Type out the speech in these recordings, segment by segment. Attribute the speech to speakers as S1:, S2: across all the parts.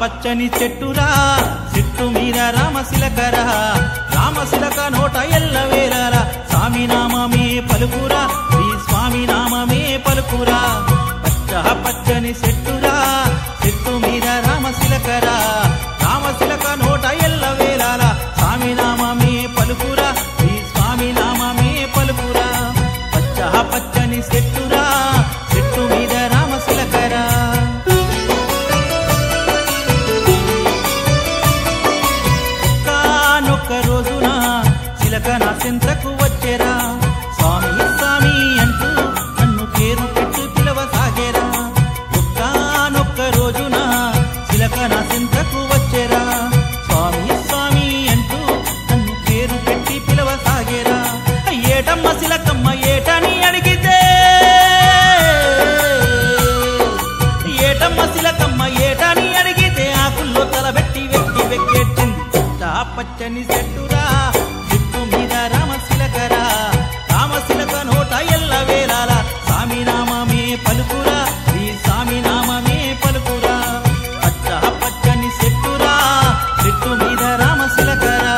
S1: పచ్చని చెట్టురా చెట్టు మీద రామశిలకరా రామశిలక నోట ఎల్లవేలరా స్వామి నామమే పలుకురా శ్రీ స్వామి నామమే పలుకురా పచ్చ పచ్చని చెట్టురా చెట్టు మీద రామశిలకరా రామశిలక నోట ఎల్లవేలరా స్వామి నామమే పలుకురా శ్రీ స్వామి నామమే పలుకురా పచ్చ పచ్చని చెట్టురా చెట్టు మీద రామశిలకరా కానొక్క రోజున చిలక నా చింతకు వచ్చేరా స్వామి స్వామి అంటూ నన్ను పేరు పెట్టి పిలవసాగేరా ఒక్కనొక్క రోజున చిలక నా చింతకు వచ్చేరా స్వామి స్వామి అంటూ నన్ను పేరు పెట్టి పిలవసాగేరా ఏటమ్మ శిలకమ్మ ఏటని అడిగితే ఏటమ్మ శిలకమ్మ ఏటని అడిగితే ఆకుల్లో తలబెట్టి వెక్కి వెక్కేట్టింది పచ్చ పచ్చని చెట్టురా చెట్టు మీద రామశిలకరా రామశిలక నోట ఎల్ల వేలాల స్వామి నామమే పలుకురా ఈ స్వామి నామమే పలుకురా పచ్చ పచ్చని చెట్టురా చెట్టు మీద రామశిలకరా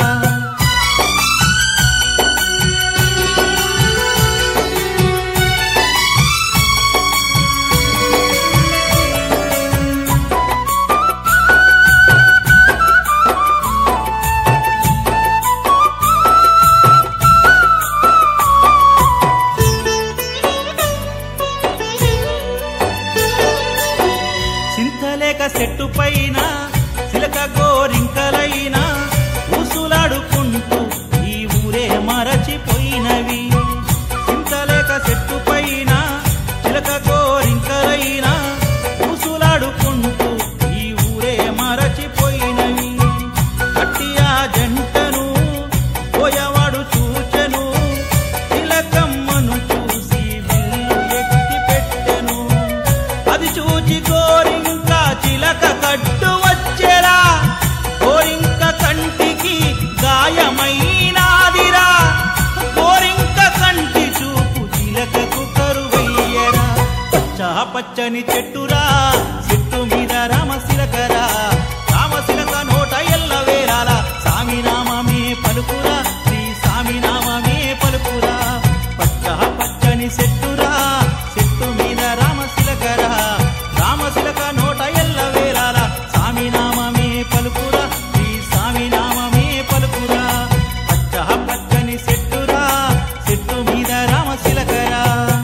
S1: చింతలేక చెట్టు పైన చిలక గోరింకలైన ఊసులాడుకుంటూ ఈ ఊరే మరచిపోయినవి చింతలేక చెట్టు పైన చిలక గోరింకలైన ఊసులాడుకుంటూ ఈ ఊరే మరచిపోయినవి అట్టి ఆ జంటను పోయవాడు చూచెను తిలకమ్మను చూసి విల్లు ఎత్తి పెట్టెను అది చూచి గోరింక చిలక కట్టు వచ్చేరా గోరింక కంటికి గాయమైనాదిరా గోరింక కంటి చూపు చిలకకు కరువయ్యరా పచ్చ పచ్చని చెట్టురా చెట్టు మీద రామశిలకరా రామశిలక నోట ఎల్ల వేరాల సామి నామమే పలుకురా శ్రీ సామి నామమే పలుకురా పచ్చ పచ్చని చెట్టురా చెట్టు మీద రామశిలకరా రామశిలక నోట ఎల్ల వేరాల సామి నామమే పలుకురా శ్రీ సామి నామమే పలుకురా పచ్చ పచ్చని చెట్టురా చెట్టు మీద రామశిలకరా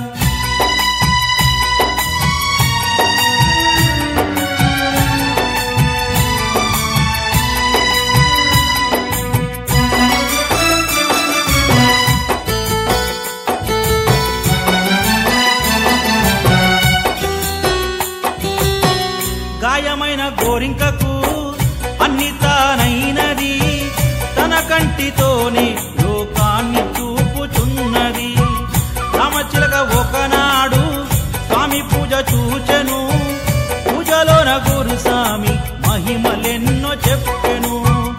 S1: గాయమైన గోరింకకు అన్ని తానైనది తన కంటితోనే లోకాన్ని చూపుచున్నది రామచిలక ఒకనాడు స్వామి పూజ చూచెను పూజలోన గురు స్వామి మహిమలెన్నో చెప్పెను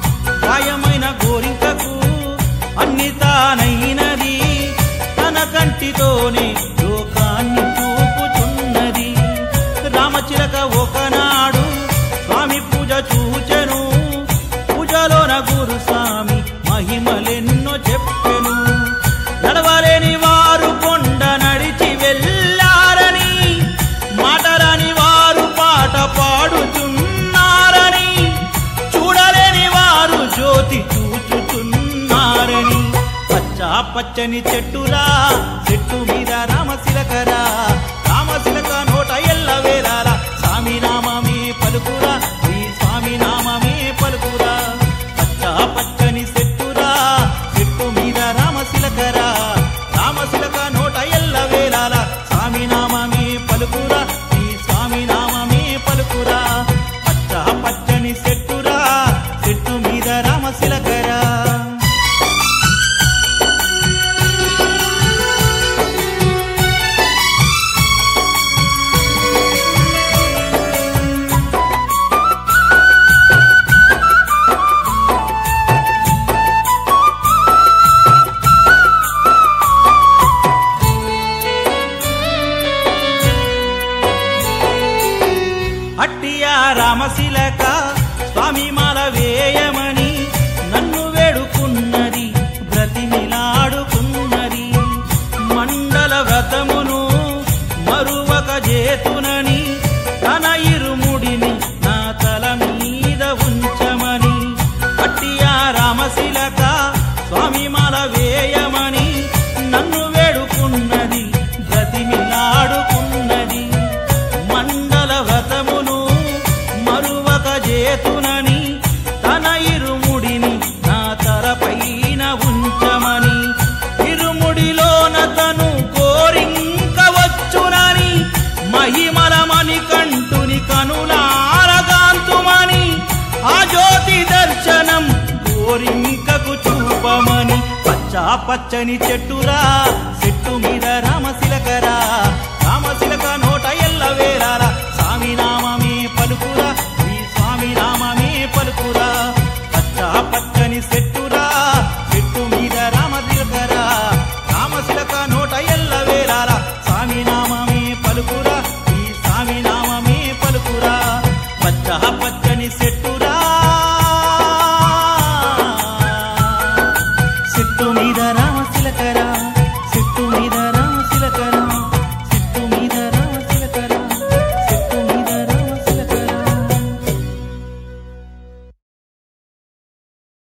S1: గాయమైన గోరింకకు అన్ని తానైనది తన కంటితోనే లోకాన్ని చూపుచున్నది రామచిలక ఒకనాడు స్వామి పూజ చూచెను పూజలోన గురు స్వామి మహిమలెన్నో చెప్పెను నడవలేని వారు కొండ నడిచి వెళ్ళారని మాటరాని వారు పాట పాడుచున్నారని చూడలేని వారు జ్యోతి చూచుచున్నారని పచ్చ పచ్చని చెట్టురా చెట్టు మీద రామశిలకరా రామశిలక నోట ఎల్ల వేలాల స్వామి నామమే పలుకురా శ్రీ స్వామి నామమే పలుకురా పచ్చ పచ్చని చెట్టురా చెట్టు మీద రామశిలకరా రామశిలక నోట ఎల్ల వేలాల స్వామి నామమే పలుకురా శ్రీ స్వామి నామమే పలుకురా పచ్చ పచ్చని చెట్టురా చెట్టు మీద రామశిలకరా అట్టియా రామశిలక పచ్చని చెట్టురా చెట్టు మీద రామశిలకరా రామశిలక నోట ఎల్ల వేరాల స్వామి నామమే పలుకురా శ్రీ స్వామి నామమే పలుకురా పచ్చ పచ్చని చెట్టురా చెట్టు మీద రామశిలకరా రామశిలక నోట ఎల్ల వేరాల స్వామి నామమే పలుకురా శ్రీ స్వామి నామమే పలుకురా పచ్చ పచ్చని చెట్టురా చెట్టు మీద రామశిలకరా